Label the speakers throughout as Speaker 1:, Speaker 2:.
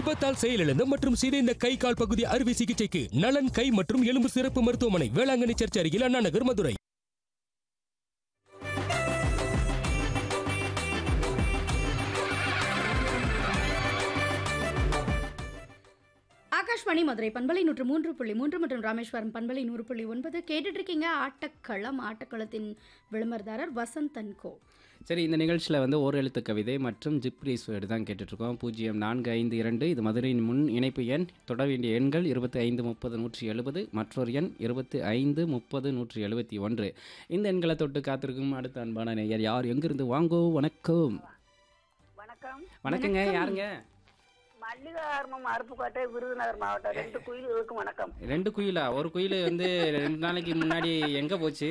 Speaker 1: விபத்தால் செயலிழந்த மற்றும் சிதைந்த கை கால் பகுதி அறுவை சிகிச்சைக்கு நலன் கை மற்றும் எலும்பு சிறப்பு மருத்துவமனை வேளாங்கண்ணி சர்ச் அருகில் அண்ணா நகர் மதுரை
Speaker 2: ஆகாஷ்வாணி மதுரை பண்பலை நூற்று மூன்று புள்ளி மூன்று மற்றும் ராமேஸ்வரம் பண்பலை நூறு புள்ளி ஒன்பது கேட்டுட்டு இருக்கீங்க ஆட்டக்களம் ஆட்டக்களத்தின் விளம்பரதாரர் வசந்த் அன்கோ
Speaker 3: சரி இந்த நிகழ்ச்சியில் வந்து ஓர் எழுத்து கவிதை மற்றும் ஜிப்ரீஸ் வேர்டு தான் கேட்டுட்ருக்கோம் பூஜ்ஜியம் நான்கு ஐந்து இரண்டு இது மதுரையின் முன் இணைப்பு எண் தொட வேண்டிய எண்கள் இருபத்தி ஐந்து முப்பது நூற்றி எழுபது மற்றொரு எண் இருபத்தி ஐந்து முப்பது நூற்றி எழுபத்தி ஒன்று இந்த எண்களை தொட்டு காத்திருக்கும் அடுத்த அன்பான நேயர் யார் எங்கிருந்து வாங்கோ வணக்கம்
Speaker 4: வணக்கம்
Speaker 3: வணக்கங்க யாருங்க
Speaker 4: மல்லிகார்மம் அருப்புக்கோட்டை விருதுநகர் மாவட்டம் ரெண்டு குயில்களுக்கும் வணக்கம்
Speaker 3: ரெண்டு குயிலா ஒரு குயில் வந்து ரெண்டு நாளைக்கு முன்னாடி எங்கே போச்சு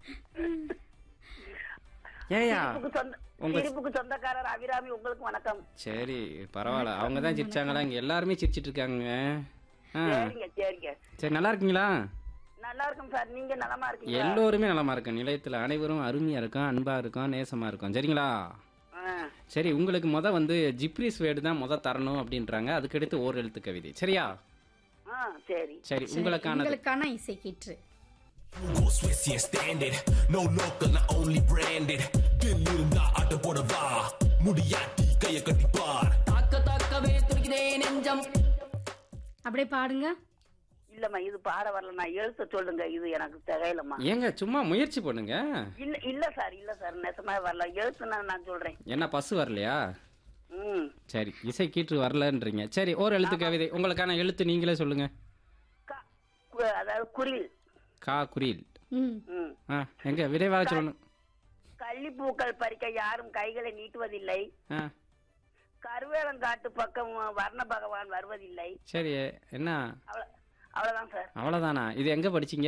Speaker 3: ஏயா
Speaker 4: சிரிப்புக்கு சொந்த
Speaker 3: உங்க-
Speaker 4: சிரிப்புக்கு சொந்தக்காரர் அபிராமி உங்களுக்கு வணக்கம்
Speaker 3: சரி பரவாயில்ல அவங்க தான் சிரிச்சாங்களா இங்கே எல்லாருமே சிரிச்சிட்டு இருக்காங்க ஆ
Speaker 4: சரிங்க சரிங்க
Speaker 3: சரி நல்லா இருக்கீங்களா
Speaker 4: நல்லா இருக்கும் சார் நீங்க நலமா இருக்கீங்க
Speaker 3: எல்லோருமே நலமா இருக்கோம் நிலையத்தில் அனைவரும் அருமையா இருக்கும் அன்பா இருக்கும் நேசமா இருக்கும் சரிங்களா சரி உங்களுக்கு முத வந்து ஜிப்ரிஸ் வேர்டு தான் முத தரணும் அப்படின்றாங்க அதுக்கடுத்து ஓர் எழுத்து கவிதை சரியா
Speaker 4: ஆ சரி
Speaker 3: சரி உங்களுக்கானது
Speaker 2: உங்களுக்கான இசை கீற்று
Speaker 5: Go Swiss, yeah, standard. No local, not only branded. தில்லிருந்தா ஆட்ட போடவா முடியாட்டி கைய கட்டி பார்
Speaker 6: தாக்க தாக்கவே துடிக்குதே நெஞ்சம்
Speaker 2: அப்படியே பாடுங்க
Speaker 4: இல்லம்மா இது பாட வரல நான் எழுத்த சொல்லுங்க இது எனக்கு தெரியலம்மா
Speaker 3: ஏங்க சும்மா முயற்சி பண்ணுங்க
Speaker 4: இல்ல இல்ல சார் இல்ல சார் நெசமா வரல எழுத்துனா நான் சொல்றேன்
Speaker 3: என்ன பஸ் வரலையா
Speaker 4: ம்
Speaker 3: சரி இசை கீற்று வரலன்றீங்க சரி ஓர் எழுத்து கவிதை உங்களுக்கான எழுத்து நீங்களே சொல்லுங்க
Speaker 4: க- கு- அதாவது குரில்
Speaker 3: கா குரில்
Speaker 2: ம்
Speaker 4: ம்
Speaker 3: ஆ எங்க விரைவாக சொல்லணும்
Speaker 4: கள்ளிப்பூக்கள் பறிக்க யாரும் கைகளை நீட்டுவதில்லை
Speaker 3: ஆ
Speaker 4: கருவேலங்காட்டு பக்கம் வர்ண பகவான் வருவதில்லை
Speaker 3: சரி என்ன
Speaker 4: அவ்வளவு அவ்வளவுதான் சார்
Speaker 3: அவ்வளோதானா இது எங்கே படிச்சீங்க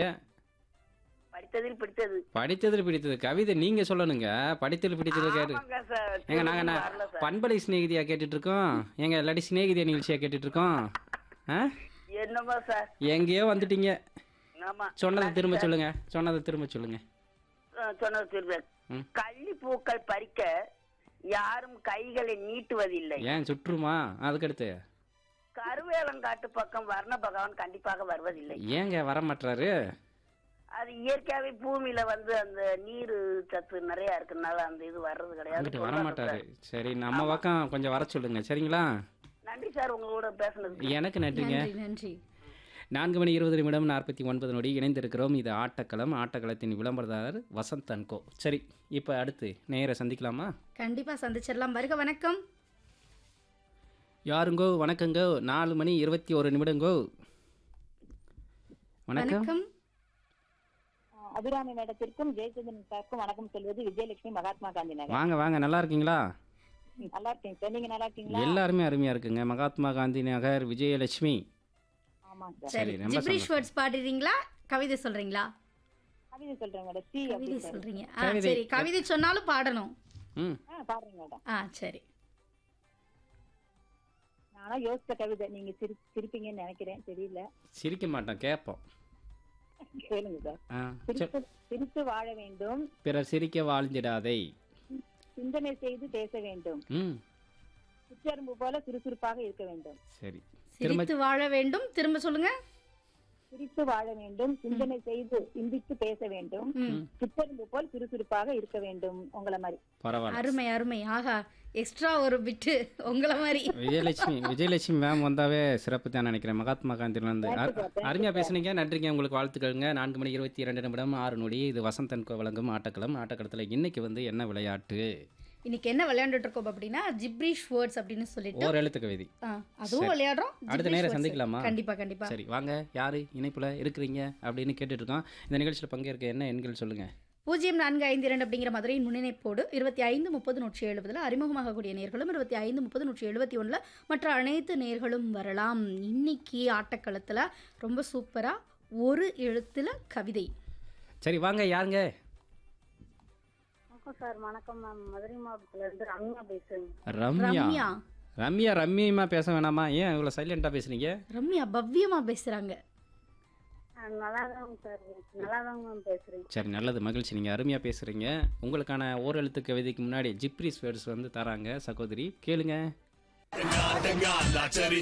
Speaker 4: படித்ததில் பிடித்தது
Speaker 3: படித்ததில் பிடித்தது கவிதை நீங்க சொல்லணுங்க படித்ததில் பிடித்தது கேட்டு
Speaker 4: ஆமாங்க சார்
Speaker 3: ஏங்க நாங்க என்ன
Speaker 4: வரல சார்
Speaker 3: பண்பலை சிநேகிதியா கேட்டுட்டு இருக்கோம் எங்க இல்லாட்டி சிநேகிதியா நிகழ்ச்சியா கேட்டுட்டு இருக்கோம் ஆ
Speaker 4: என்னமோ சார்
Speaker 3: எங்கேயோ வந்துட்டீங்க
Speaker 4: ஆமா
Speaker 3: சொன்னதை திரும்ப சொல்லுங்க சொன்னதை திரும்ப சொல்லுங்க
Speaker 4: அஹ் சொன்னது திரும்ப
Speaker 3: ம்.
Speaker 4: கள்ளி பூக்கள் பறிக்க யாரும் கைகளை நீட்டுவதில்லை
Speaker 3: ஏன் சுற்றுமா அதுக்கடுத்து
Speaker 4: கருவேலங்காட்டு பக்கம் வர்ண பகவான் கண்டிப்பாக வருவதில்லை
Speaker 3: ஏங்க வர மாட்டாரு
Speaker 4: அது இயற்கையாவே பூமியில வந்து அந்த நீர் சத்து நிறைய இருக்கறனால அந்த இது வர்றது கிடையாது
Speaker 3: அங்கிட்டு வர
Speaker 4: சொல்றாங்க
Speaker 3: மாட்டாரு
Speaker 4: சார்.
Speaker 3: சரி நம்ம பக்கம் கொஞ்சம் வர சொல்லுங்க சரிங்களா
Speaker 4: நன்றி சார் உங்களோட பேசுனதுக்கு
Speaker 3: எனக்கு நன்றிங்க
Speaker 2: நன்றி நன்றி
Speaker 3: நான்கு மணி இருபது நிமிடம் நாற்பத்தி ஒன்பது நொடி இணைந்திருக்கிறோம் இது ஆட்டக்களம் ஆட்டக்களத்தின் விளம்பரதாரர் வசந்த் அன்கோ சரி இப்போ அடுத்து நேர சந்திக்கலாமா
Speaker 2: கண்டிப்பா சந்திச்சிடலாம் வருக வணக்கம்
Speaker 3: யாருங்கோ வணக்கங்கோ நாலு மணி இருபத்தி ஒரு நிமிடங்கோ வணக்கம்
Speaker 2: வணக்கம்
Speaker 7: அபிராமி மேடத்திற்கும் ஜெயச்சந்திரன் சாருக்கும் வணக்கம் சொல்வது விஜயலட்சுமி மகாத்மா காந்தி நகர்
Speaker 3: வாங்க வாங்க நல்லா இருக்கீங்களா
Speaker 7: நல்லா இருக்கீங்க சார் நீங்க நல்லா இருக்கீங்களா
Speaker 3: எல்லாருமே அருமையா இருக்குங்க மகாத்மா காந்தி நகர் விஜயலட்சுமி
Speaker 7: ஆமாங்க சார்
Speaker 2: சரி
Speaker 3: சரி, ரொம்ப
Speaker 2: ஜிப்ரிஷ் வேர்ட்ஸ் பாடுறீங்களா கவிதை சொல்றீங்களா
Speaker 7: கவிதை சொல்றேன் மேடம் சி
Speaker 2: கவிதை
Speaker 7: அப்படி சார்
Speaker 2: சொல்றீங்க ஆ
Speaker 3: கவிதை.
Speaker 2: சரி கவிதை சொன்னாலும் பாடணும்
Speaker 3: ம்
Speaker 7: ஆ பாருங்க மேடம்
Speaker 2: ஆ சரி
Speaker 7: நானும் யோசிச்ச கவிதை நீங்க சிரி சிரிப்பீங்கன்னு நினைக்கிறேன் தெரியல
Speaker 3: சிரிக்க மாட்டோம் கேட்போம்
Speaker 7: கேளுங்க சார்
Speaker 3: ஆ சொல்.
Speaker 7: சிரித்து சிரித்து வாழ வேண்டும்
Speaker 3: பிறர் சிரிக்க வாழ்ந்திடாதே
Speaker 7: சிந்தனை செய்து பேச வேண்டும்
Speaker 3: ம்
Speaker 7: சிற்றெரும்பு போல சுறுசுறுப்பாக இருக்க வேண்டும்
Speaker 3: சரி திரும்ப
Speaker 2: சிரித்து வாழ வேண்டும் திரும்ப சொல்லுங்க
Speaker 7: சிரித்து வாழ வேண்டும் சிந்தனை செய்து சிந்தித்து பேச வேண்டும்
Speaker 2: ம்
Speaker 7: சிற்றெரும்பு போல் சுறுசுறுப்பாக இருக்க வேண்டும் உங்களை மாதிரி
Speaker 3: பரவாயில்ல
Speaker 2: அருமை அருமை ஆஹா எக்ஸ்ட்ரா ஒரு பிட்டு உங்களை மாதிரி
Speaker 3: விஜயலட்சுமி விஜயலட்சுமி மேம் வந்தாவே சிறப்பு தான் நினைக்கிறேன் மகாத்மா காந்திலேருந்து அருமையா பேசுனீங்க நன்றிங்க உங்களுக்கு வாழ்த்துக்கள்ங்க நான்கு மணி இருபத்தி இரண்டு நிமிடம் ஆறு நொடி இது வசந்தன் கோ வழங்கும் ஆட்டக்களம் ஆட்டக்களத்தில் இன்னைக்கு வந்து என்ன விளையாட்டு
Speaker 2: இன்னைக்கு என்ன விளையாண்டுட்டு இருக்கோம் அப்படின்னா ஜிப்ரிஷ் வேர்ட்ஸ் அப்படின்னு சொல்லிட்டு
Speaker 3: ஓர் எழுத்து கவிதை
Speaker 2: ஆ, அதுவும் விளையாடுறோம்
Speaker 3: அடுத்த
Speaker 2: gibberish
Speaker 3: நேரம்
Speaker 2: words.
Speaker 3: சந்திக்கலாமா?
Speaker 2: கண்டிப்பா கண்டிப்பா
Speaker 3: சரி வாங்க யாரு இணைப்புல இருக்கிறீங்க அப்படின்னு கேட்டுட்டு இருக்கோம் இந்த நிகழ்ச்சியில் பங்கேற்க என்ன எண்கள் சொல்லுங்க
Speaker 2: பூஜ்ஜியம் நான்கு ஐந்து இரண்டு அப்படிங்கிற மதுரையின் முன்னிணைப்போடு இருபத்தி ஐந்து முப்பது நூற்றி எழுபதில் அறிமுகமாகக்கூடிய நேர்களும் இருபத்தி ஐந்து முப்பது நூற்றி எழுபத்தி ஒன்றில் மற்ற அனைத்து நேர்களும் வரலாம் இன்னைக்கு ஆட்டக்களத்தில் ரொம்ப சூப்பராக ஒரு எழுத்துல கவிதை
Speaker 3: சரி வாங்க யாருங்க
Speaker 4: வணக்கம் சார் வணக்கம் மேம் மதுரை மாவட்டத்துல இருந்து ரம்யா பேசுறேன்
Speaker 3: ரம்யா
Speaker 2: ரம்யா
Speaker 3: ரம்யா ரம்யமா பேச வேணாமா ஏன் இவ்வளோ சைலண்டாக பேசுறீங்க
Speaker 2: ரம்யா பவ்யமா பேசுறாங்க
Speaker 4: நல்லா தான் சார் நல்லா தான் மேம் பேசுறேன்
Speaker 3: சரி நல்லது மகிழ்ச்சி நீங்கள் அருமையாக பேசுகிறீங்க உங்களுக்கான ஓர் எழுத்து கவிதைக்கு முன்னாடி ஜிப்ரிஸ் வேர்ட்ஸ் வந்து தராங்க சகோதரி கேளுங்க
Speaker 5: ஆட்டங்காலா சரி